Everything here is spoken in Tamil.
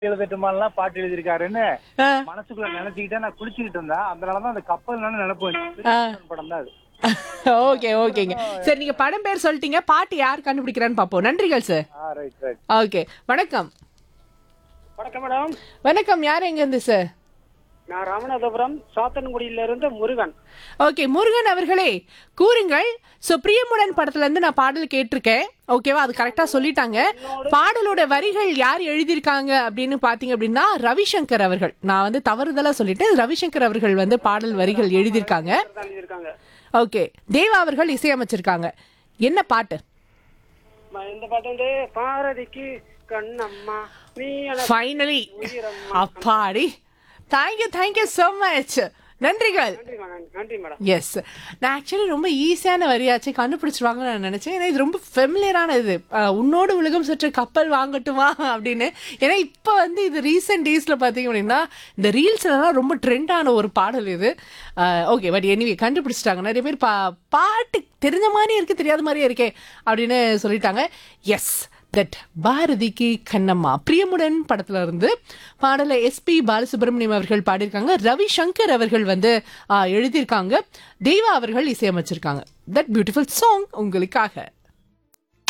எழுதட்டுமாலாம் பாட்டு எழுதியிருக்காருன்னு ஆ, மனசுக்குள்ள நினைச்சுக்கிட்டே நான் குளிச்சுக்கிட்டு இருந்தேன் அதனாலதான் அந்த கப்பல் நினைப்பு வந்துச்சு. ஆ. படம் தான் அது ஓகே ஓகேங்க சரி நீங்க படம் பேர் சொல்லிட்டீங்க பாட்டு யார் கண்டுபிடிக்கிறான்னு பாப்போம் நன்றிகள் sir ah right right okay வணக்கம் வணக்கம் மேடம் வணக்கம் யார் எங்க இருந்து சார் நான் ராமநாதபுரம் சாத்தன்குடியில இருந்து முருகன் ஓகே முருகன் அவர்களே கூறுங்கள் சோ பிரியமுடன் படத்துல இருந்து நான் பாடல் கேட்டிருக்கேன் ஓகேவா அது கரெக்டா சொல்லிட்டாங்க பாடலோட வரிகள் யார் எழுதியிருக்காங்க அப்படின்னு பாத்தீங்க அப்படின்னா ரவிசங்கர் அவர்கள் நான் வந்து தவறுதலா சொல்லிட்டேன் ரவிசங்கர் அவர்கள் வந்து பாடல் வரிகள் எழுதியிருக்காங்க தான் எழுதியிருக்காங்க ஓகே தேவா அவர்கள் இசையமைச்சிருக்காங்க என்ன பாட்டு ம- இந்த பாட்டு வந்து பாரதிக்கு கண்ணம்மா நீ எனக்கு ஃபைனலி உயிரம்மா. அப்பாடி தேங்க்யூ தேங்க்யூ so மச் நன்றிகள் நன்றி மேடம் நன்றி மேடம் எஸ் நான் ஆக்சுவலி ரொம்ப ஈஸியான வரியாச்சு கண்டுபிடிச்சிருவாங்கன்னு நான் நினைச்சேன் ஏன்னா இது ரொம்ப ஃபெமிலியரான இது அஹ், உன்னோடு உலகம் சுற்ற கப்பல் வாங்கட்டுமா அப்படின்னு ஏன்னா இப்போ வந்து இது ரீசெண்ட் டேஸ்ல பார்த்தீங்க அப்படின்னா இந்த ரீல்ஸ்லாம் ரொம்ப ட்ரெண்டான ஒரு பாடல் இது ஓகே பட் எனிவே கண்டுபிடிச்சிட்டாங்க நிறைய பேர் பா பாட்டு தெரிஞ்ச மாதிரி இருக்கு தெரியாத மாதிரியே இருக்கே அப்படின்னு சொல்லிட்டாங்க எஸ் தட் பாரதிக்கு கண்ணம்மா பிரியமுடன் படத்துல இருந்து பாடலை எஸ்பி பாலசுப்ரமணியம் அவர்கள் பாடியிருக்காங்க ரவி சங்கர் அவர்கள் வந்து ஆ, எழுதியிருக்காங்க தெய்வா அவர்கள் இசையமைச்சிருக்காங்க தட் பியூட்டிஃபுல் சாங் உங்களுக்காக